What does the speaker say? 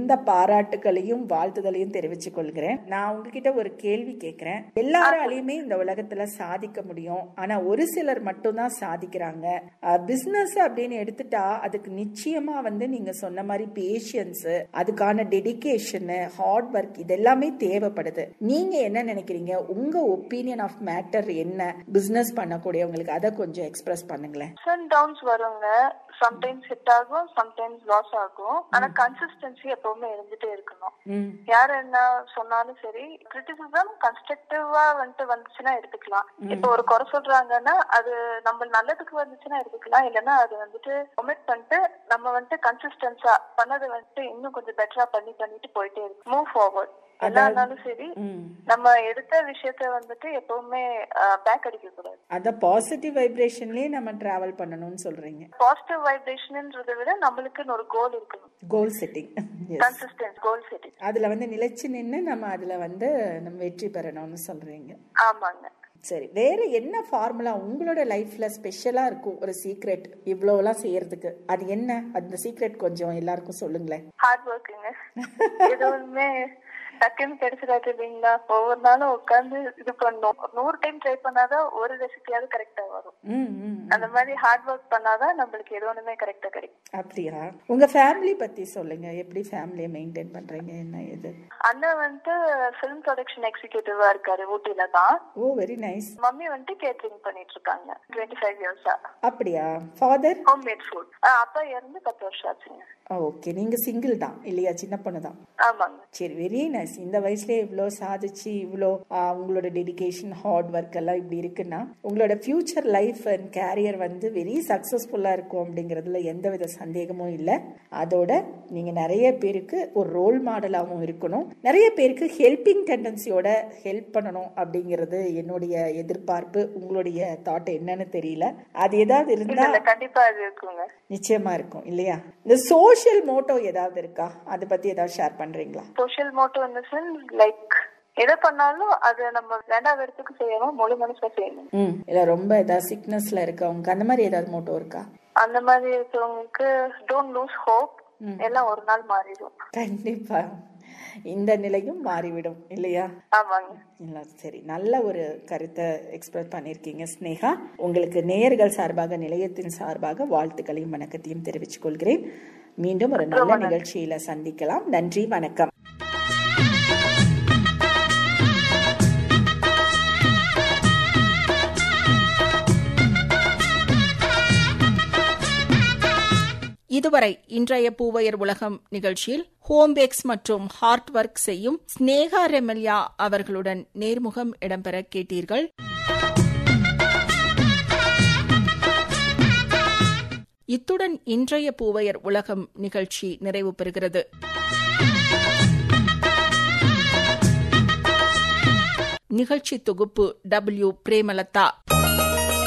மிகுந்த பாராட்டுகளையும் வாழ்த்துதலையும் தெரிவிச்சுக் கொள்கிறேன் நான் உங்ககிட்ட ஒரு கேள்வி கேட்கிறேன் எல்லாராலையுமே இந்த உலகத்துல சாதிக்க முடியும் ஆனா ஒரு சிலர் மட்டும்தான் சாதிக்கிறாங்க பிசினஸ் அப்படின்னு எடுத்துட்டா அதுக்கு நிச்சயமா வந்து நீங்க சொன்ன மாதிரி பேஷியன்ஸ் அதுக்கான டெடிகேஷன் ஹார்ட் ஒர்க் இதெல்லாமே தேவைப்படுது நீங்க என்ன நினைக்கிறீங்க உங்க ஒப்பீனியன் ஆஃப் மேட்டர் என்ன பிசினஸ் பண்ணக்கூடியவங்களுக்கு அதை கொஞ்சம் எக்ஸ்பிரஸ் பண்ணுங்களேன் அண்ட் டவுன்ஸ் வருங்க சம்டைம்ஸ் ஹிட் ஆகும் சம்டைம்ஸ் லாஸ் ஆகும் ஆனா கன்சிஸ்டன்சி எப்பவுமே இருந்துட்டே இருக்கணும் ம் யார் என்ன சொன்னாலும் சரி கிரிட்டிசிசம் கன்ஸ்ட்ரக்டிவா வந்துட்டு வந்துச்சுன்னா எடுத்துக்கலாம் இப்போ ஒரு குறை சொல்றாங்கன்னா அது நம்ம நல்லதுக்கு வந்துச்சுன்னா எடுத்துக்கலாம் இல்லைன்னா அது வந்துட்டு ஒமிட் பண்ணிட்டு நம்ம வந்துட்டு கன்சிஸ்டன்ஸா பண்ணதை வந்துட்டு இன்னும் கொஞ்சம் பெட்டரா பண்ணி பண்ணிட்டு போயிட்டே இருக்கு மூவ் ஃபார்வர்ட் என்ன இருந்தாலும் சரி ம் நம்ம எடுத்த விஷயத்த வந்துட்டு எப்பவுமே பேக் அடிக்க கூடாது அத பாசிட்டிவ் வைப்ரேஷன்லயே நம்ம டிராவல் பண்ணணும்னு சொல்றீங்க பாசிட்டிவ் வைப்ரேஷன்ன்றதை விட நம்மளுக்குன்னு ஒரு கோல் இருக்கணும் goal setting consistence goal setting அதுல வந்து நிலைச்சு நின்று நம்ம அதுல வந்து நம்ம வெற்றி பெறணும்னு சொல்றீங்க ஆமாங்க சரி வேற என்ன ஃபார்முலா உங்களோட லைஃப்ல ஸ்பெஷலா இருக்கும் ஒரு சீக்ரெட் இவ்வளவுலாம் செய்யறதுக்கு அது என்ன அந்த சீக்ரெட் கொஞ்சம் எல்லாருக்கும் சொல்லுங்களேன் ஹார்ட் ஒர்க்குங்க எதுவுமே டக்குன்னு கிடைச்சிடாது இல்லைங்களா ஒவ்வொரு நாளும் உட்காந்து இது பண்ணும் நூறு டைம் ட்ரை பண்ணாதான் ஒரு ரெசிபியாவது கரெக்டா வரும் ம் ம் அந்த மாதிரி ஹார்ட் ஒர்க் பண்ணாதான் நம்மளுக்கு எது ஒண்ணுமே கரெக்டா கிடைக்கும் அப்படியா உங்க ஃபேமிலி பத்தி சொல்லுங்க எப்படி ஃபேமிலியை மெயின்டைன் பண்றீங்க என்ன இது அண்ணன் வந்துட்டு ஃபிலிம் ப்ரொடக்ஷன் எக்ஸிக்யூட்டிவா இருக்காரு ஊட்டில தான் ஓ வெரி நைஸ் மம்மி வந்துட்டு கேட்டரிங் பண்ணிட்டு இருக்காங்க டுவெண்ட்டி ஃபைவ் இயர்ஸா அப்படியா ஃபாதர் ஹோம் மேட் ஃபுட் அப்பா இறந்து பத்து வருஷம் ஆச்சுங்க ஓகே நீங்க சிங்கிள் தான் இல்லையா சின்ன பொண்ணு தான் ஆமாங்க சரி வெரி நைஸ் இந்த வயசுல இவ்வளோ சாதிச்சு இவ்வளோ உங்களோட டெடிகேஷன் ஹார்ட் ஒர்க் எல்லாம் இப்படி இருக்குன்னா உங்களோட ஃபியூச்சர் லைஃப் அண்ட் கேரியர் வந்து வெரி சக்ஸஸ்ஃபுல்லாக இருக்கும் அப்படிங்கிறதுல எந்த வித சந்தேகமும் இல்லை அதோட நீங்கள் நிறைய பேருக்கு ஒரு ரோல் மாடலாகவும் இருக்கணும் நிறைய பேருக்கு ஹெல்பிங் டெண்டன்சியோட ஹெல்ப் பண்ணணும் அப்படிங்கிறது என்னுடைய எதிர்பார்ப்பு உங்களுடைய தாட் என்னன்னு தெரியல அது ஏதாவது இல்ல இருந்தா இல்ல கண்டிப்பா அது இருக்குங்க நிச்சயமா இருக்கும் இல்லையா இந்த சோஷியல் மோட்டோ ஏதாவது இருக்கா அதை பத்தி ஏதாவது ஷேர் பண்றீங்களா சோஷியல் மோட்டோ இந்த சென்ஸ் லைக் எதை பண்ணாலும் அது நம்ம வேண்டாத இடத்துக்கு செய்யணும் முழு மனசுல செய்யணும் ம் இல்ல ரொம்ப ஏதாவது சிக்னஸ்ல இருக்கவங்க அந்த மாதிரி ஏதாவது மோட்டோ இருக்கா அந்த மாதிரி இருக்கிறவங்களுக்கு டோன்ட் லூஸ் ஹோப் எல்லாம் ஒரு நாள் மாறிடும் கண்டிப்பா இந்த நிலையும் மாறிவிடும் இல்லையா ஆமாங்க இல்ல சரி நல்ல ஒரு கருத்தை எக்ஸ்பிரஸ் பண்ணியிருக்கீங்க ஸ்னேகா உங்களுக்கு நேயர்கள் சார்பாக நிலையத்தின் சார்பாக வாழ்த்துக்களையும் வணக்கத்தையும் தெரிவித்துக் கொள்கிறேன் மீண்டும் ஒரு நல்ல நிகழ்ச்சியில சந்திக்கலாம் நன்றி வணக்கம் இதுவரை இன்றைய பூவையர் உலகம் நிகழ்ச்சியில் ஹோம்பேக்ஸ் மற்றும் ஹார்ட் ஒர்க் செய்யும் ஸ்னேகா ரெமல்யா அவர்களுடன் நேர்முகம் இடம்பெற கேட்டீர்கள் இத்துடன் இன்றைய பூவையர் உலகம் நிகழ்ச்சி நிறைவு பெறுகிறது நிகழ்ச்சி தொகுப்பு டபிள்யூ பிரேமலதா